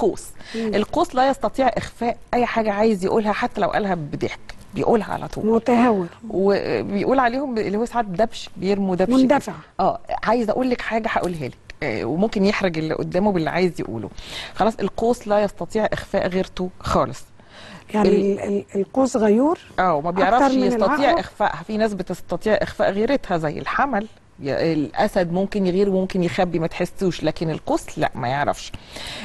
القوس القوس لا يستطيع اخفاء اي حاجه عايز يقولها حتى لو قالها بضحك بيقولها على طول متهور وبيقول عليهم اللي هو ساعات دبش بيرموا دبش كده. مندفع. اه عايز اقول لك حاجه هقولها لك آه، وممكن يحرج اللي قدامه باللي عايز يقوله خلاص القوس لا يستطيع اخفاء غيرته خالص يعني ال- ال- ال- القوس غيور اه وما بيعرفش من يستطيع العقرب؟ اخفائها في ناس بتستطيع اخفاء غيرتها زي الحمل ي- الاسد ممكن يغير وممكن يخبي ما تحسوش لكن القوس لا ما يعرفش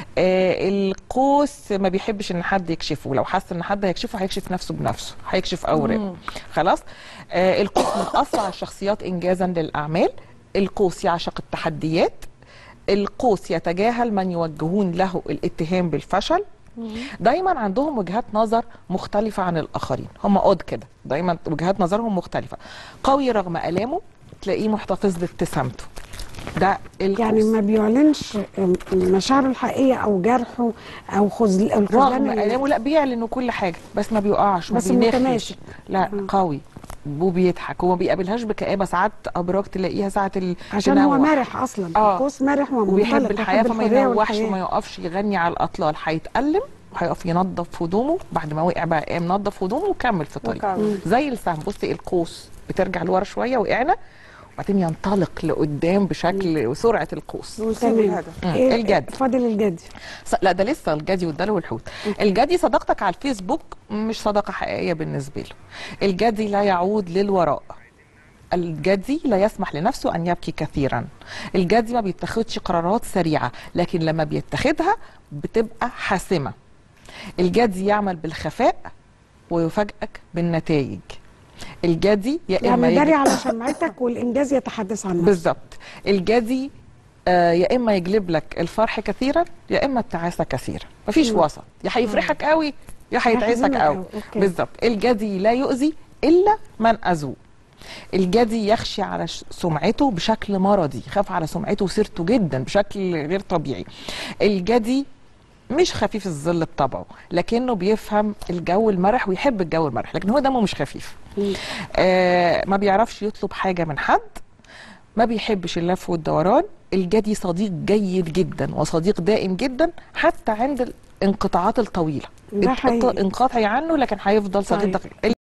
آه القوس ما بيحبش ان حد يكشفه لو حس ان حد هيكشفه هيكشف نفسه بنفسه هيكشف اوراقه خلاص آه القوس من اسرع الشخصيات انجازا للاعمال القوس يعشق التحديات القوس يتجاهل من يوجهون له الاتهام بالفشل دايما عندهم وجهات نظر مختلفة عن الآخرين هم قد كده دايما وجهات نظرهم مختلفة قوي رغم آلامه تلاقيه محتفظ بابتسامته ده القوس يعني ما بيعلنش مشاعره الحقيقيه او جرحه او خذل الخذلان رغم اللي- آلامه لا بيعلن كل حاجة بس ما بيقعش ما بس بينخش. متماسك. لا قوي وبيضحك وما بيقابلهاش بكآبة ساعات أبراج تلاقيها ساعة ال- عشان هو تنوع. مرح اصلا آه. القوس مرح ومنطلق وبيحب يحب الحياه فما الحرية ينوحش والحياة. وما يقفش يغني على الاطلال هيتألم وهيقف ينظف هدومه بعد ما وقع بقى قام نظف هدومه وكمل في طريقه وكمل. زي السهم بصي القوس بترجع لورا شويه وقعنا وبعدين ينطلق لقدام بشكل وسرعه القوس ويسيب تمام. الهدف مم. إيه- الجد. فاضل الجدي ص- لا ده لسه الجدي والدلو والحوت الجدي صداقتك على الفيسبوك مش صداقه حقيقيه بالنسبه له الجدي لا يعود للوراء الجدي لا يسمح لنفسه ان يبكي كثيرا الجدي ما بيتخذش قرارات سريعه لكن لما بيتخذها بتبقى حاسمه الجدي يعمل بالخفاء ويفاجئك بالنتائج الجدي يا اما يعني يجي- داري على شمعتك والانجاز يتحدث عن نفسه بالظبط الجدي آه يا اما يجلب لك الفرح كثيرا يا اما التعاسه كثيرا مفيش مم. وسط يا هيفرحك قوي يا هيتعسك هيحزنك قوي أوي. أوكي. بالظبط الجدي لا يؤذي الا من اذوه الجدي يخشى على ش- سمعته بشكل مرضي يخاف على سمعته وسيرته جدا بشكل غير طبيعي الجدي مش خفيف الظل بطبعه لكنه بيفهم الجو المرح ويحب الجو المرح لكن هو دمه مش خفيف آه ما بيعرفش يطلب حاجه من حد ما بيحبش اللف والدوران الجدي صديق جيد جدا وصديق دائم جدا حتى عند الانقطاعات الطويله ده حقيقي. انقطعي عنه لكن هيفضل طيب. صديقك